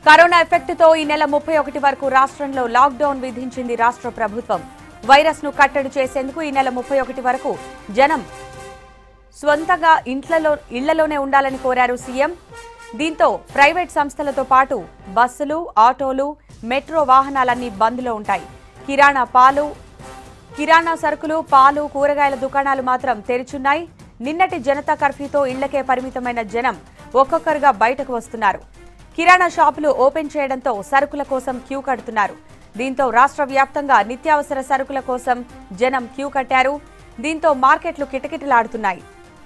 corona effect తో ఈ నెల ముప్పై ఒకటి వరకు రాష్ట్రంలో లాక్డౌన్ విధించింది రాష్ట్ర ప్రభుత్వం వైరస్ ను కట్టడి చేసేందుకు ఈ నెల ముప్పై ఒకటి వరకు జనం స్వంతగా ఇంట్లలో ఇళ్లలోనే ఉండాలని కోరారు సీఎం దీంతో ప్రైవేట్ సంస్థలతో పాటు బస్సులు ఆటోలు మెట్రో వాహనాలన్నీ బంద్లో ఉంటాయి కిరాణా పాలు కిరాణా సరుకులు పాలు కూరగాయల దుకాణాలు మాత్రం తెరిచున్నాయి నిన్నటి జనతా కర్ఫ్యూతో ఇళ్లకే పరిమితమైన జనం ఒక్కొక్కరుగా బయటకు వస్తున్నారు కిరాణా షాపులు ఓపెన్ చేయడంతో సరుకుల కోసం క్యూ కడుతున్నారు దీంతో రాష్ట్ర వ్యాప్తంగా నిత్యావసర సరుకుల కోసం జనం క్యూ కట్టారు దీంతో మార్కెట్లు కిటకిటలాడుతున్నాయి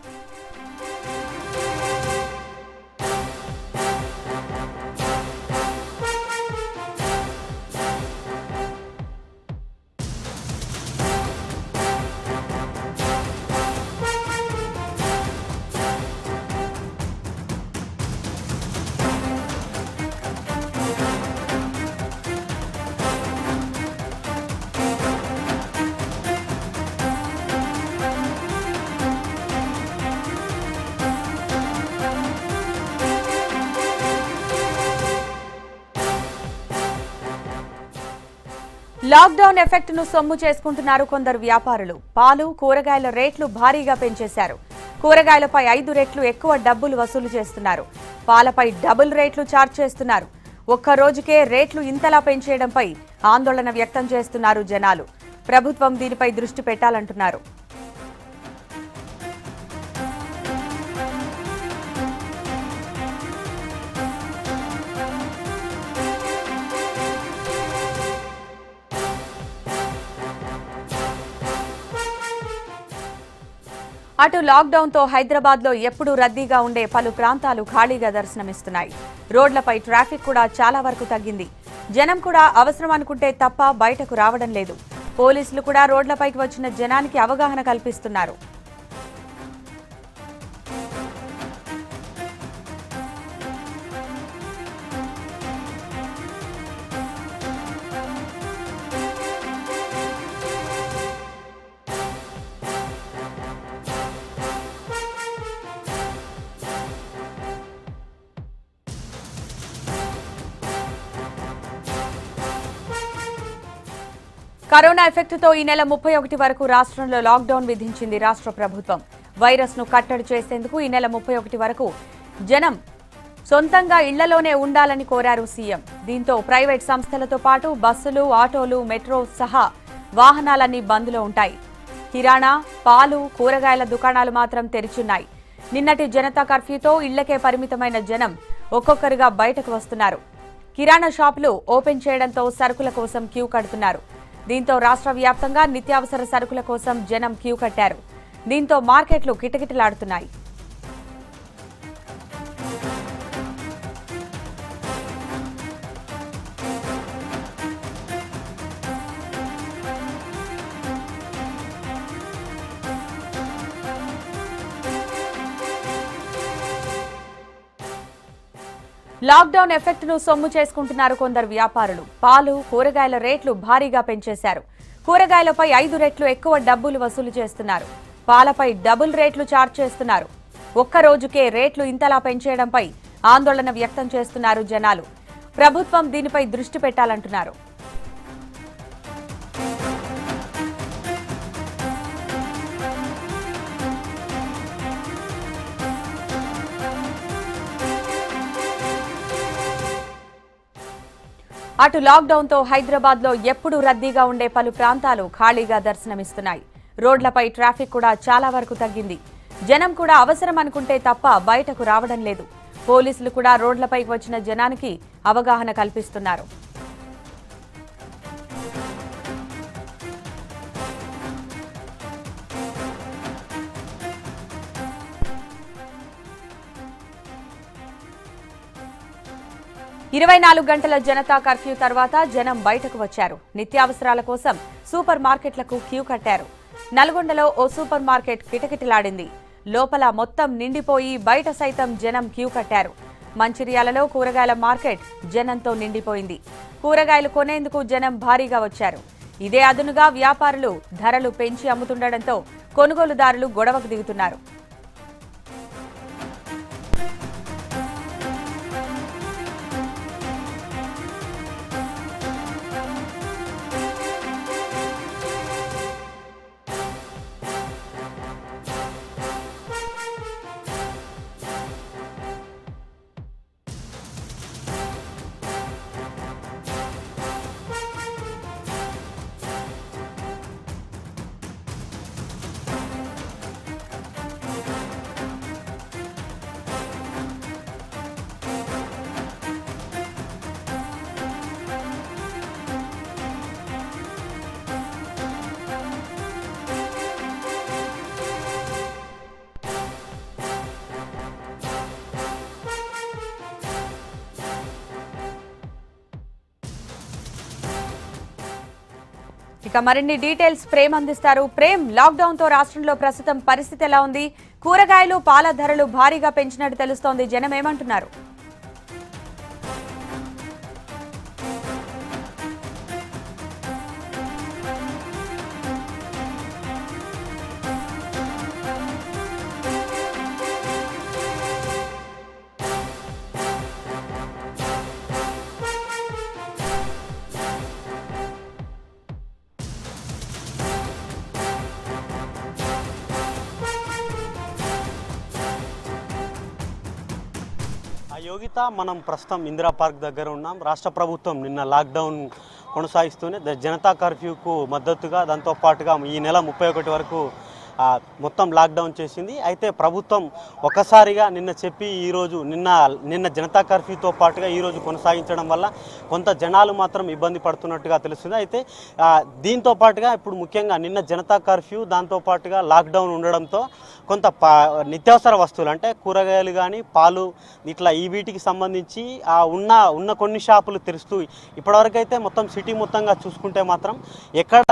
లాక్డౌన్ ఎఫెక్ట్ ను సొమ్ము చేసుకుంటున్నారు కొందరు వ్యాపారులు పాలు కూరగాయల రేట్లు భారీగా పెంచేశారు కూరగాయలపై ఐదు రెట్లు ఎక్కువ డబ్బులు వసూలు చేస్తున్నారు పాలపై డబుల్ రేట్లు చార్జ్ చేస్తున్నారు ఒక్క రోజుకే రేట్లు ఇంతలా పెంచేయడంపై ఆందోళన వ్యక్తం చేస్తున్నారు జనాలు ప్రభుత్వం దీనిపై దృష్టి పెట్టాలంటున్నారు అటు లాక్డౌన్ తో హైదరాబాద్ లో ఎప్పుడూ రద్దీగా ఉండే పలు ప్రాంతాలు ఖాళీగా దర్శనమిస్తున్నాయి రోడ్లపై ట్రాఫిక్ కూడా చాలా వరకు తగ్గింది జనం కూడా అవసరం అనుకుంటే తప్ప బయటకు రావడం లేదు పోలీసులు కూడా రోడ్లపైకి వచ్చిన జనానికి అవగాహన కల్పిస్తున్నారు కరోనా ఎఫెక్ట్ తో ఈ నెల ముప్పై ఒకటి వరకు రాష్ట్రంలో లాక్డౌన్ విధించింది రాష్ట్ర ప్రభుత్వం వైరస్ ను కట్టడి చేసేందుకు ఈ నెల ముప్పై ఒకటి వరకు జనం సొంతంగా ఇళ్లలోనే ఉండాలని కోరారు సీఎం దీంతో ప్రైవేట్ సంస్థలతో పాటు బస్సులు ఆటోలు మెట్రో సహా వాహనాలన్నీ బంద్లో ఉంటాయి కిరాణా పాలు కూరగాయల దుకాణాలు మాత్రం తెరిచున్నాయి నిన్నటి జనతా కర్ఫ్యూతో ఇళ్లకే పరిమితమైన జనం ఒక్కొక్కరుగా బయటకు వస్తున్నారు కిరాణా షాపులు ఓపెన్ చేయడంతో సరుకుల కోసం క్యూ కడుతున్నారు దీంతో రాష్ట్ర వ్యాప్తంగా నిత్యావసర సరుకుల కోసం జనం క్యూ కట్టారు దీంతో మార్కెట్లు కిటకిటలాడుతున్నాయి లాక్డౌన్ ఎఫెక్ట్ ను సొమ్ము చేసుకుంటున్నారు కొందరు వ్యాపారులు పాలు కూరగాయల రేట్లు భారీగా పెంచేశారు కూరగాయలపై ఐదు రెట్లు ఎక్కువ డబ్బులు వసూలు చేస్తున్నారు పాలపై డబుల్ రేట్లు చార్జ్ చేస్తున్నారు ఒక్క రోజుకే రేట్లు ఇంతలా పెంచేయడంపై ఆందోళన వ్యక్తం చేస్తున్నారు జనాలు ప్రభుత్వం దీనిపై దృష్టి పెట్టాలంటున్నారు అటు లాక్డౌన్ తో హైదరాబాద్ లో ఎప్పుడూ రద్దీగా ఉండే పలు ప్రాంతాలు ఖాళీగా దర్శనమిస్తున్నాయి రోడ్లపై ట్రాఫిక్ కూడా చాలా వరకు తగ్గింది జనం కూడా అవసరం అనుకుంటే తప్ప బయటకు రావడం లేదు పోలీసులు కూడా రోడ్లపైకి వచ్చిన జనానికి అవగాహన కల్పిస్తున్నారు ఇరవై నాలుగు గంటల జనతా కర్ఫ్యూ తర్వాత జనం బయటకు వచ్చారు నిత్యావసరాల కోసం సూపర్ మార్కెట్లకు క్యూ కట్టారు నల్గొండలో ఓ సూపర్ మార్కెట్ కిటకిటలాడింది లోపల మొత్తం నిండిపోయి బయట సైతం జనం క్యూ కట్టారు మంచిర్యాలలో కూరగాయల మార్కెట్ జనంతో నిండిపోయింది కూరగాయలు కొనేందుకు జనం భారీగా వచ్చారు ఇదే అదునుగా వ్యాపారులు ధరలు పెంచి అమ్ముతుండటంతో కొనుగోలుదారులు గొడవకు దిగుతున్నారు ఇక మరిన్ని డీటెయిల్స్ ప్రేమ్ అందిస్తారు ప్రేమ్ లాక్డౌన్ తో రాష్ట్రంలో ప్రస్తుతం పరిస్థితి ఎలా ఉంది కూరగాయలు పాల ధరలు భారీగా పెంచినట్టు తెలుస్తోంది జనం ఏమంటున్నారు ఆ యోగిత మనం ప్రస్తుతం ఇందిరా పార్క్ దగ్గర ఉన్నాం రాష్ట్ర ప్రభుత్వం నిన్న లాక్డౌన్ కొనసాగిస్తూనే ద- జనతా కర్ఫ్యూకు మద్దతుగా దాంతో పాటుగా ఈ నెల ముప్పై ఒకటి వరకు ఆ, మొత్తం లాక్డౌన్ చేసింది అయితే ప్రభుత్వం ఒకసారిగా నిన్న చెప్పి ఈరోజు నిన్న నిన్న జనతా కర్ఫ్యూతో పాటుగా ఈరోజు కొనసాగించడం వల్ల కొంత జనాలు మాత్రం ఇబ్బంది పడుతున్నట్టుగా తెలుస్తుంది అయితే ఆ, దీంతో పాటుగా ఇప్పుడు ముఖ్యంగా నిన్న జనతా కర్ఫ్యూ దాంతో పాటుగా లాక్డౌన్ ఉండడంతో కొంత పా నిత్యావసర వస్తువులు అంటే కూరగాయలు కానీ పాలు ఇట్లా ఈ వీటికి సంబంధించి ఆ ఉన్న ఉన్న కొన్ని షాపులు తెరుస్తూ ఇప్పటివరకైతే మొత్తం సిటీ మొత్తంగా చూసుకుంటే మాత్రం ఎక్కడ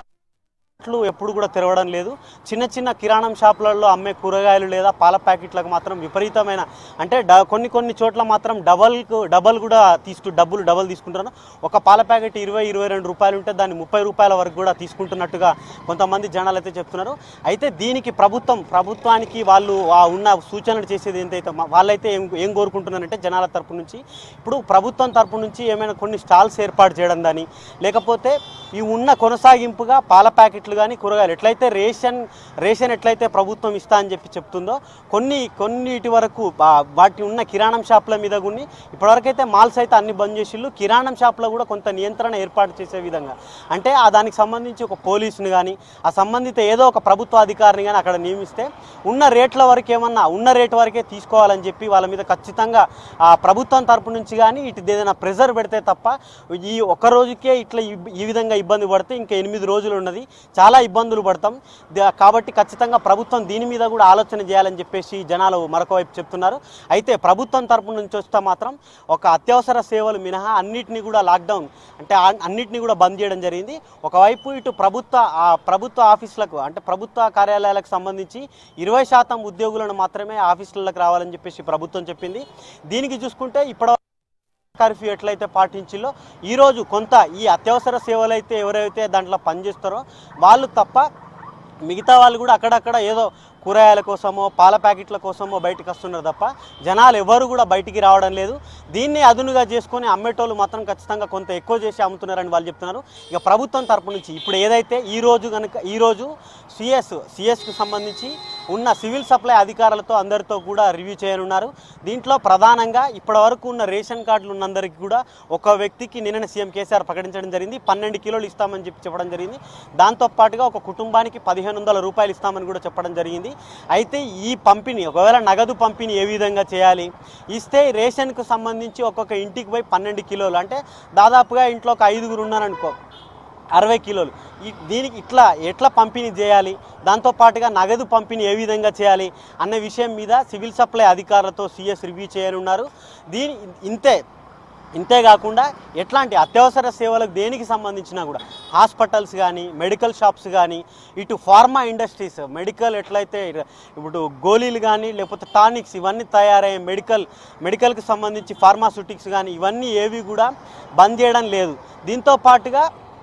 లు ఎప్పుడు కూడా తెరవడం లేదు చిన్న చిన్న కిరాణం షాపులలో అమ్మే కూరగాయలు లేదా పాల ప్యాకెట్లకు మాత్రం విపరీతమైన అంటే డ కొన్ని కొన్ని చోట్ల మాత్రం డబల్కు డబల్ కూడా తీసుకు డబ్బులు డబల్ తీసుకుంటున్నారు ఒక పాల ప్యాకెట్ ఇరవై ఇరవై రెండు రూపాయలు ఉంటే దాన్ని ముప్పై రూపాయల వరకు కూడా తీసుకుంటున్నట్టుగా కొంతమంది జనాలు అయితే చెప్తున్నారు అయితే దీనికి ప్రభుత్వం ప్రభుత్వానికి వాళ్ళు ఆ ఉన్న సూచనలు చేసేది ఏంటైతే మా- వాళ్ళైతే ఏం ఏం కోరుకుంటున్నారంటే జనాల తరపు నుంచి ఇప్పుడు ప్రభుత్వం తరపు నుంచి ఏమైనా కొన్ని స్టాల్స్ ఏర్పాటు చేయడం కానీ లేకపోతే ఈ ఉన్న కొనసాగింపుగా పాల ప్యాకెట్లు కానీ కూరగాయలు ఎట్లయితే రేషన్ రేషన్ ఎట్లయితే ప్రభుత్వం ఇస్తా అని చెప్పి చెప్తుందో కొన్ని కొన్నిటి వరకు బా- వాటి ఉన్న కిరాణం షాపుల మీద గుని ఇప్పటివరకైతే మాల్స్ అయితే అన్ని బంద్ చేసిళ్ళు కిరాణం షాప్లో కూడా కొంత నియంత్రణ ఏర్పాటు చేసే విధంగా అంటే ఆ దానికి సంబంధించి ఒక పోలీసుని కానీ ఆ సంబంధిత ఏదో ఒక ప్రభుత్వ అధికారిని కానీ అక్కడ నియమిస్తే ఉన్న రేట్ల వరకు ఏమన్నా ఉన్న రేటు వరకే తీసుకోవాలని చెప్పి వాళ్ళ మీద ఖచ్చితంగా ఆ ప్రభుత్వం తరపు నుంచి కానీ ఇటు ఏదైనా ప్రెజర్ పెడితే తప్ప ఈ ఒక్క రోజుకే ఇట్లా ఈ- ఈ విధంగా ఇబ్బంది పడితే ఇంకా ఎనిమిది రోజులు ఉన్నది చాలా ఇబ్బందులు పడతాం ద- కాబట్టి ఖచ్చితంగా ప్రభుత్వం దీని మీద కూడా ఆలోచన చేయాలని చెప్పేసి జనాలు మరొక వైపు చెప్తున్నారు అయితే ప్రభుత్వం తరపు నుంచి వస్తే మాత్రం ఒక అత్యవసర సేవలు మినహా అన్నిటిని కూడా లాక్డౌన్ అంటే ఆ- అన్నిటిని కూడా బంద్ చేయడం జరిగింది ఒకవైపు ఇటు ప్రభుత్వ ఆ ప్రభుత్వ ఆఫీసులకు అంటే ప్రభుత్వ కార్యాలయాలకు సంబంధించి ఇరవై శాతం ఉద్యోగులను మాత్రమే ఆఫీసులకు రావాలని చెప్పేసి ప్రభుత్వం చెప్పింది దీనికి చూసుకుంటే ఇప్పటి కర్ఫ్యూ ఎట్లయితే పాటించిలో ఈరోజు కొంత ఈ అత్యవసర సేవలు అయితే ఎవరైతే దాంట్లో పనిచేస్తారో వాళ్ళు తప్ప మిగతా వాళ్ళు కూడా అక్కడక్కడ ఏదో కూరగాయల కోసమో పాల ప్యాకెట్ల కోసమో బయటకు వస్తున్నారు తప్ప జనాలు ఎవరు కూడా బయటికి రావడం లేదు దీన్ని అదునుగా చేసుకొని అమ్మేటోళ్ళు మాత్రం ఖచ్చితంగా కొంత ఎక్కువ చేసి అమ్ముతున్నారని వాళ్ళు చెప్తున్నారు ఇక ప్రభుత్వం తరపు నుంచి ఇప్పుడు ఏదైతే ఈ రోజు కనుక ఈరోజు సిఎస్ సిఎస్కి సంబంధించి ఉన్న సివిల్ సప్లై అధికారులతో అందరితో కూడా రివ్యూ చేయనున్నారు దీంట్లో ప్రధానంగా ఇప్పటి వరకు ఉన్న రేషన్ కార్డులు ఉన్నందరికీ కూడా ఒక వ్యక్తికి నిన్న సీఎం కేసీఆర్ ప్రకటించడం జరిగింది పన్నెండు కిలోలు ఇస్తామని చెప్పి చెప్పడం జరిగింది దాంతో పాటుగా ఒక కుటుంబానికి పదిహేను వందల రూపాయలు ఇస్తామని కూడా చెప్పడం జరిగింది అయితే ఈ పంపిణీ ఒకవేళ నగదు పంపిణీ ఏ విధంగా చేయాలి ఇస్తే రేషన్కు సంబంధించి ఒక్కొక్క ఇంటికి పోయి పన్నెండు కిలోలు అంటే దాదాపుగా ఇంట్లో ఒక ఐదుగురు ఉన్నారనుకో అరవై కిలోలు ఈ దీనికి ఇట్లా ఎట్లా పంపిణీ చేయాలి దాంతో పాటుగా నగదు పంపిణీ ఏ విధంగా చేయాలి అన్న విషయం మీద సివిల్ సప్లై అధికారులతో సిఎస్ రివ్యూ చేయనున్నారు దీని ఇంతే ఇంతే కాకుండా ఎట్లాంటి అత్యవసర సేవలకు దేనికి సంబంధించినా కూడా హాస్పిటల్స్ కానీ మెడికల్ షాప్స్ కానీ ఇటు ఫార్మా ఇండస్ట్రీస్ మెడికల్ ఎట్లయితే ఇప్పుడు గోళీలు కానీ లేకపోతే టానిక్స్ ఇవన్నీ తయారయ్యే మెడికల్ మెడికల్కి సంబంధించి ఫార్మాస్యూటిక్స్ కానీ ఇవన్నీ ఏవి కూడా బంద్ చేయడం లేదు దీంతో పాటుగా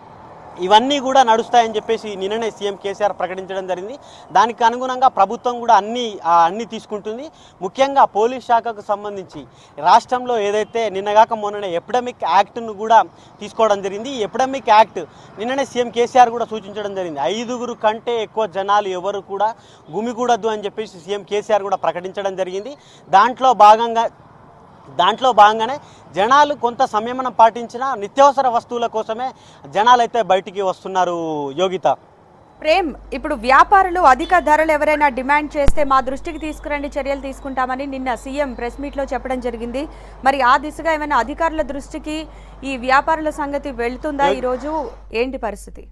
ఇవన్నీ కూడా నడుస్తాయని చెప్పేసి నిన్ననే సీఎం కేసీఆర్ ప్రకటించడం జరిగింది దానికి అనుగుణంగా ప్రభుత్వం కూడా అన్ని ఆ, అన్ని తీసుకుంటుంది ముఖ్యంగా పోలీస్ శాఖకు సంబంధించి రాష్ట్రంలో ఏదైతే నిన్నగాక మొన్ననే ఎపిడమిక్ యాక్ట్ను కూడా తీసుకోవడం జరిగింది ఈ ఎపిడమిక్ యాక్ట్ నిన్ననే సీఎం కేసీఆర్ కూడా సూచించడం జరిగింది ఐదుగురు కంటే ఎక్కువ జనాలు ఎవరు కూడా గుమికూడదు అని చెప్పేసి సీఎం కేసీఆర్ కూడా ప్రకటించడం జరిగింది దాంట్లో భాగంగా దాంట్లో భాగంగానే జనాలు కొంత సంయమనం పాటించిన నిత్యావసర వస్తువుల కోసమే జనాలైతే బయటికి వస్తున్నారు యోగిత ప్రేమ్ ఇప్పుడు వ్యాపారులు అధిక ధరలు ఎవరైనా డిమాండ్ చేస్తే మా దృష్టికి తీసుకురండి చర్యలు తీసుకుంటామని నిన్న సీఎం ప్రెస్ మీట్లో చెప్పడం జరిగింది మరి ఆ దిశగా ఏమైనా అధికారుల దృష్టికి ఈ వ్యాపారుల సంగతి వెళ్తుందా ఈరోజు ఏంటి పరిస్థితి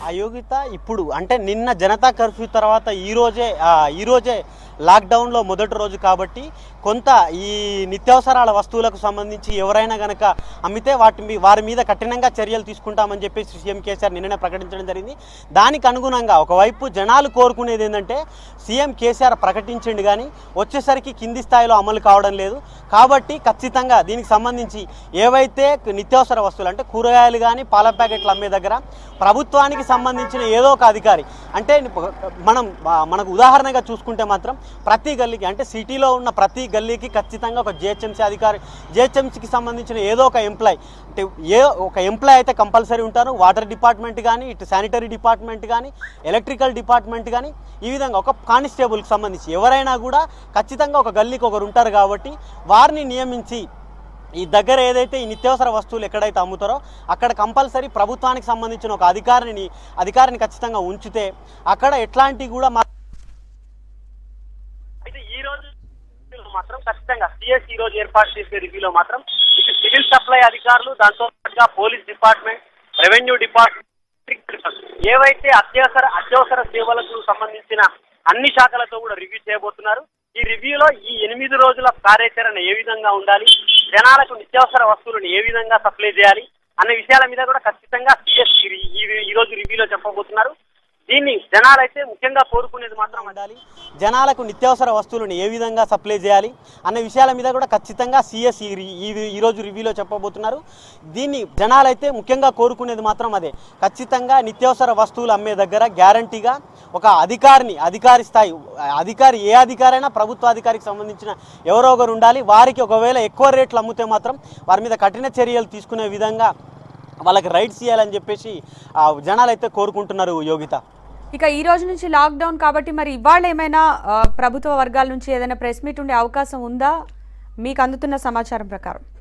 అయోగ్యత ఇప్పుడు అంటే నిన్న జనతా కర్ఫ్యూ తర్వాత ఈ రోజే ఆ, ఈ రోజే లాక్డౌన్లో మొదటి రోజు కాబట్టి కొంత ఈ నిత్యావసరాల వస్తువులకు సంబంధించి ఎవరైనా గనక అమ్మితే వాటి మీ వారి మీద కఠినంగా చర్యలు తీసుకుంటామని చెప్పేసి సీఎం కేసీఆర్ నిన్ననే ప్రకటించడం జరిగింది దానికి అనుగుణంగా ఒకవైపు జనాలు కోరుకునేది ఏంటంటే సీఎం కేసీఆర్ ప్రకటించిండు కానీ వచ్చేసరికి కింది స్థాయిలో అమలు కావడం లేదు కాబట్టి ఖచ్చితంగా దీనికి సంబంధించి ఏవైతే నిత్యావసర వస్తువులు అంటే కూరగాయలు కానీ పాల ప్యాకెట్లు అమ్మే దగ్గర ప్రభుత్వానికి సంబంధించిన ఏదో ఒక అధికారి అంటే మనం ఆ, మనకు ఉదాహరణగా చూసుకుంటే మాత్రం ప్రతి గల్లీకి అంటే సిటీలో ఉన్న ప్రతి గల్లీకి ఖచ్చితంగా ఒక జిహెచ్ఎంసీ అధికారి జిహెచ్ఎంసీకి సంబంధించిన ఏదో ఒక ఎంప్లాయ్ అంటే ఏ ఒక ఎంప్లాయ్ అయితే కంపల్సరీ ఉంటారు వాటర్ డిపార్ట్మెంట్ కానీ ఇటు శానిటరీ డిపార్ట్మెంట్ కానీ ఎలక్ట్రికల్ డిపార్ట్మెంట్ కానీ ఈ విధంగా ఒక కానిస్టేబుల్కి సంబంధించి ఎవరైనా కూడా ఖచ్చితంగా ఒక గల్లీకి ఒకరు ఉంటారు కాబట్టి వారిని నియమించి ఈ దగ్గర ఏదైతే ఈ నిత్యావసర వస్తువులు ఎక్కడైతే అమ్ముతారో అక్కడ కంపల్సరీ ప్రభుత్వానికి సంబంధించిన ఒక అధికారిని అధికారిని ఖచ్చితంగా ఉంచితే అక్కడ ఎట్లాంటి కూడా మా అయితే ఈ రోజు రివ్యూలో మాత్రం ఖచ్చితంగా సిఎస్ ఈ రోజు ఏర్పాటు చేసే రివ్యూలో మాత్రం ఇటు సివిల్ సప్లై అధికారులు దాంతో పాటుగా పోలీస్ డిపార్ట్మెంట్ రెవెన్యూ డిపార్ట్మెంట్ ఏవైతే అత్యవసర అత్యవసర సేవలకు సంబంధించిన అన్ని శాఖలతో కూడా రివ్యూ చేయబోతున్నారు ఈ రివ్యూలో ఈ ఎనిమిది రోజుల కార్యాచరణ ఏ విధంగా ఉండాలి జనాలకు నిత్యావసర వస్తువులను ఏ విధంగా సప్లై చేయాలి అనే విషయాల మీద కూడా ఖచ్చితంగా సిఎస్ ఈ రోజు రివ్యూలో చెప్పబోతున్నారు దీన్ని జనాలైతే ముఖ్యంగా కోరుకునేది మాత్రం ఉండాలి జనాలకు నిత్యావసర వస్తువులను ఏ విధంగా సప్లై చేయాలి అనే విషయాల మీద కూడా ఖచ్చితంగా సిఎస్ ఈ రోజు రివ్యూలో చెప్పబోతున్నారు దీన్ని జనాలైతే ముఖ్యంగా కోరుకునేది మాత్రం అదే ఖచ్చితంగా నిత్యావసర వస్తువులు అమ్మే దగ్గర గ్యారంటీగా ఒక అధికారిని అధికారి స్థాయి అధికారి ఏ అధికారైనా ప్రభుత్వ అధికారికి సంబంధించిన ఎవరో ఒకరు ఉండాలి వారికి ఒకవేళ ఎక్కువ రేట్లు అమ్మితే మాత్రం వారి మీద కఠిన చర్యలు తీసుకునే విధంగా వాళ్ళకి రైట్స్ ఇవ్వాలని చెప్పేసి ఆ, జనాలైతే కోరుకుంటున్నారు యోగిత ఇక ఈ రోజు నుంచి లాక్డౌన్ కాబట్టి మరి ఇవాళ ఏమైనా ఆ, ప్రభుత్వ వర్గాల నుంచి ఏదైనా ప్రెస్ మీట్ ఉండే అవకాశం ఉందా మీకు అందుతున్న సమాచారం ప్రకారం